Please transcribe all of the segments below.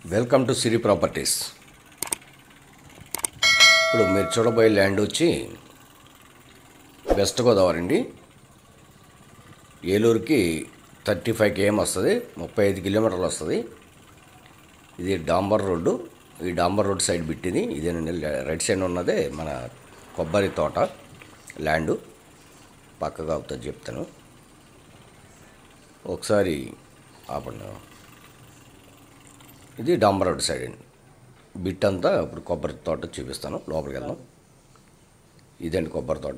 welcome to Siri properties ఇప్పుడు మీరు చూడబోయే ల్యాండ్ వచ్చి వెస్ట్ గోదావరి అండి ఏలూరుకి థర్టీ ఫైవ్ కేఎం వస్తుంది ముప్పై ఐదు కిలోమీటర్లు వస్తుంది ఇది డాంబర్ రోడ్డు ఈ డాంబర్ రోడ్ సైడ్ బిట్టింది ఇదేనండి రైట్ సైడ్ ఉన్నదే మన కొబ్బరి తోట ల్యాండు పక్కగా అవుతుంది చెప్తాను ఒకసారి ఆపండి ఇది డాంబర్ రోడ్ సైడ్ అండి బిట్ అంతా ఇప్పుడు కొబ్బరి తోట చూపిస్తాను లోపలికి వెళ్దాం ఇదండి కొబ్బరి తోట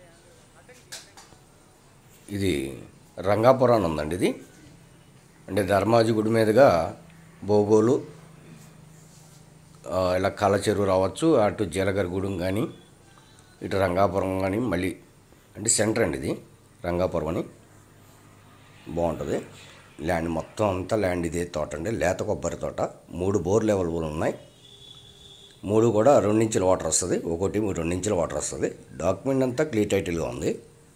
ఇది రంగాపురం ఉందండి ఇది అంటే ధర్మాజి గుడి మీదుగా బోగోలు ఆ, ఇలా కళ్ళ చెరువు రావచ్చు అటు జీలగరగూడెం కానీ ఇటు రంగాపురం కానీ మళ్ళీ అంటే సెంటర్ అండి ఇది రంగాపురం అని బాగుంటుంది ల్యాండ్ మొత్తం అంతా ల్యాండ్ ఇదే తోట అండి లేత కొబ్బరి తోట మూడు బోర్లు అవైలబుల్ ఉన్నాయి మూడు కూడా రెండించుల వాటర్ వస్తుంది ఒకటి రెండించుల వాటర్ వస్తుంది డాక్యుమెంట్ అంతా క్లియర్ టైటిల్గా ఉంది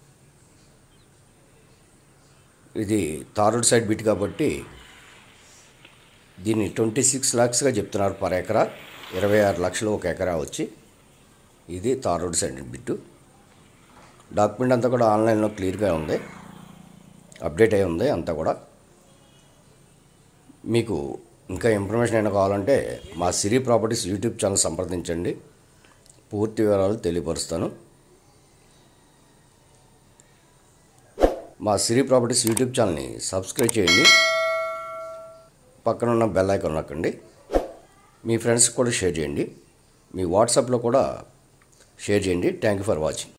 ఇది తారుడ్ సైడ్ బిట్ కాబట్టి దీన్ని ట్వంటీ సిక్స్ ల్యాక్స్గా చెప్తున్నారు పర్ ఎకరా ఇరవై ఆరు లక్షలు ఒక ఎకరా వచ్చి ఇది తారుడ్ సైడ్ బిట్టు డాక్యుమెంట్ అంతా కూడా ఆన్లైన్లో క్లియర్గా ఉంది అప్డేట్ అయి ఉంది అంతా కూడా మీకు ఇంకా ఇన్ఫర్మేషన్ అయినా కావాలంటే మా సిరి ప్రాపర్టీస్ యూట్యూబ్ ఛానల్ సంప్రదించండి పూర్తి వివరాలు తెలియపరుస్తాను మా సిరి ప్రాపర్టీస్ యూట్యూబ్ ఛానల్ని సబ్స్క్రైబ్ చేయండి పక్కన ఉన్న బెల్ ఐకాన్ నొక్కండి మీ ఫ్రెండ్స్కి కూడా షేర్ చేయండి మీ వాట్సాప్లో కూడా షేర్ చేయండి థ్యాంక్ యూ ఫర్ వాచింగ్